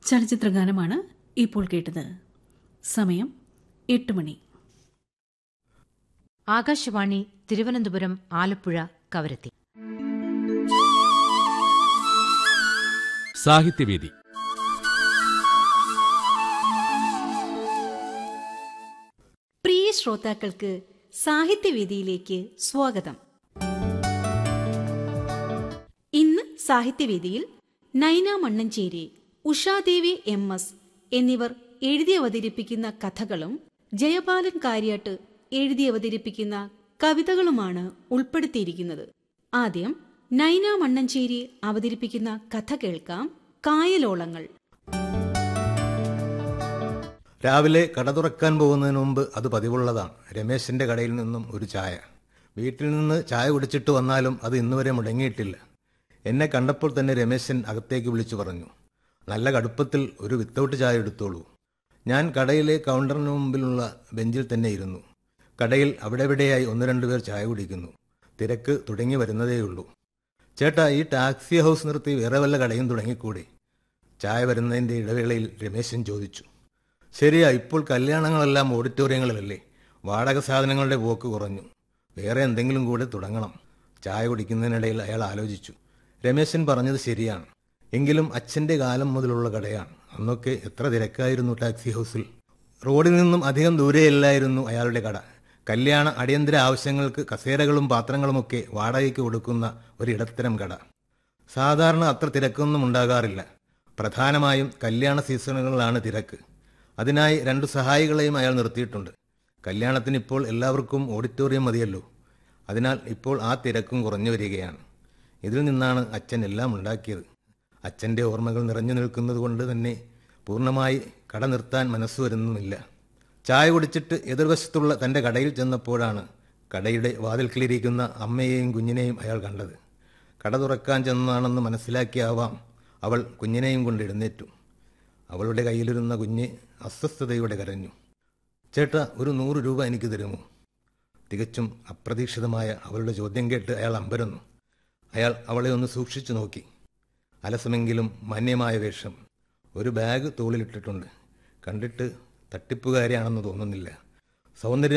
ചലച്ചിത്രഗാനമാണ് ഇപ്പോൾ കേട്ടത് സമയം എട്ട് മണി ആകാശവാണി തിരുവനന്തപുരം ആലപ്പുഴ കവരത്തി സാഹിത്യവേദി പ്രിയ ശ്രോതാക്കൾക്ക് സാഹിത്യവേദിയിലേക്ക് സ്വാഗതം ഇന്ന് സാഹിത്യവേദിയിൽ നൈന മണ്ണഞ്ചേരി ഉഷാദേവി എം എസ് എന്നിവർ എഴുതി അവതരിപ്പിക്കുന്ന കഥകളും ജയപാലൻ കാര്യാട്ട് എഴുതി അവതരിപ്പിക്കുന്ന കവിതകളുമാണ് ഉൾപ്പെടുത്തിയിരിക്കുന്നത് ആദ്യം നൈന മണ്ണഞ്ചേരി അവതരിപ്പിക്കുന്ന കഥ കേൾക്കാം കായലോളങ്ങൾ രാവിലെ കട തുറക്കാൻ പോകുന്നതിന് മുമ്പ് അത് പതിവുള്ളതാണ് രമേശിന്റെ കടയിൽ നിന്നും ഒരു ചായ വീട്ടിൽ നിന്ന് ചായ കുടിച്ചിട്ട് വന്നാലും അത് ഇന്നുവരെ മുടങ്ങിയിട്ടില്ല എന്നെ കണ്ടപ്പോൾ തന്നെ രമേശൻ അകത്തേക്ക് വിളിച്ചു പറഞ്ഞു നല്ല കടുപ്പത്തിൽ ഒരു വിത്തൗട്ട് ചായ എടുത്തോളൂ ഞാൻ കടയിലെ കൗണ്ടറിന് മുമ്പിലുള്ള ബെഞ്ചിൽ തന്നെ ഇരുന്നു കടയിൽ അവിടെ ഇവിടെയായി ഒന്ന് രണ്ട് പേർ ചായ കുടിക്കുന്നു തിരക്ക് തുടങ്ങി വരുന്നതേയുള്ളൂ ചേട്ടാ ഈ ടാക്സി ഹൗസ് നിർത്തി വേറെ വല്ല കടയും തുടങ്ങിക്കൂടെ ചായ വരുന്നതിന്റെ ഇടവേളയിൽ രമേശൻ ചോദിച്ചു ശരിയാ ഇപ്പോൾ കല്യാണങ്ങളെല്ലാം ഓഡിറ്റോറിയങ്ങളിലല്ലേ വാടക സാധനങ്ങളുടെ പോക്ക് കുറഞ്ഞു വേറെ എന്തെങ്കിലും കൂടെ തുടങ്ങണം ചായ കുടിക്കുന്നതിനിടയിൽ അയാൾ ആലോചിച്ചു രമേശൻ പറഞ്ഞത് ശരിയാണ് എങ്കിലും അച്ഛന്റെ കാലം മുതലുള്ള കടയാണ് അന്നൊക്കെ എത്ര തിരക്കായിരുന്നു ടാക്സി ഹൗസിൽ റോഡിൽ നിന്നും അധികം ദൂരെയല്ലായിരുന്നു അയാളുടെ കട കല്യാണ അടിയന്തര ആവശ്യങ്ങൾക്ക് കസേരകളും പാത്രങ്ങളുമൊക്കെ വാടകയ്ക്ക് കൊടുക്കുന്ന ഒരിടത്തരം കട സാധാരണ അത്ര തിരക്കൊന്നും ഉണ്ടാകാറില്ല പ്രധാനമായും കല്യാണ സീസണുകളിലാണ് തിരക്ക് അതിനായി രണ്ടു സഹായികളെയും അയാൾ നിർത്തിയിട്ടുണ്ട് കല്യാണത്തിന് ഇപ്പോൾ എല്ലാവർക്കും ഓഡിറ്റോറിയം മതിയല്ലോ അതിനാൽ ഇപ്പോൾ ആ തിരക്കും കുറഞ്ഞു വരികയാണ് ഇതിൽ നിന്നാണ് അച്ഛൻ എല്ലാം ഉണ്ടാക്കിയത് അച്ഛൻ്റെ ഓർമ്മകൾ നിറഞ്ഞു നിൽക്കുന്നത് കൊണ്ട് തന്നെ പൂർണ്ണമായി കട നിർത്താൻ മനസ്സ് വരുന്നുമില്ല ചായ കുടിച്ചിട്ട് എതിർവശത്തുള്ള തൻ്റെ കടയിൽ ചെന്നപ്പോഴാണ് കടയുടെ വാതിൽക്കിലിരിക്കുന്ന അമ്മയെയും കുഞ്ഞിനെയും അയാൾ കണ്ടത് കട തുറക്കാൻ ചെന്നതാണെന്ന് മനസ്സിലാക്കിയാവാം അവൾ കുഞ്ഞിനെയും കൊണ്ട് എഴുന്നേറ്റു അവളുടെ കയ്യിലിരുന്ന കുഞ്ഞ് അസ്വസ്ഥതയോടെ കരഞ്ഞു ചേട്ടാ ഒരു നൂറ് രൂപ എനിക്ക് തരുമോ തികച്ചും അപ്രതീക്ഷിതമായ അവളുടെ ചോദ്യം കേട്ട് അയാൾ അമ്പരന്നു അയാൾ അവളെ ഒന്ന് സൂക്ഷിച്ചു നോക്കി അലസമെങ്കിലും മാന്യമായ വേഷം ഒരു ബാഗ് തോളിലിട്ടിട്ടുണ്ട് കണ്ടിട്ട് തട്ടിപ്പുകാരിയാണെന്ന് തോന്നുന്നില്ല സൗന്ദര്യം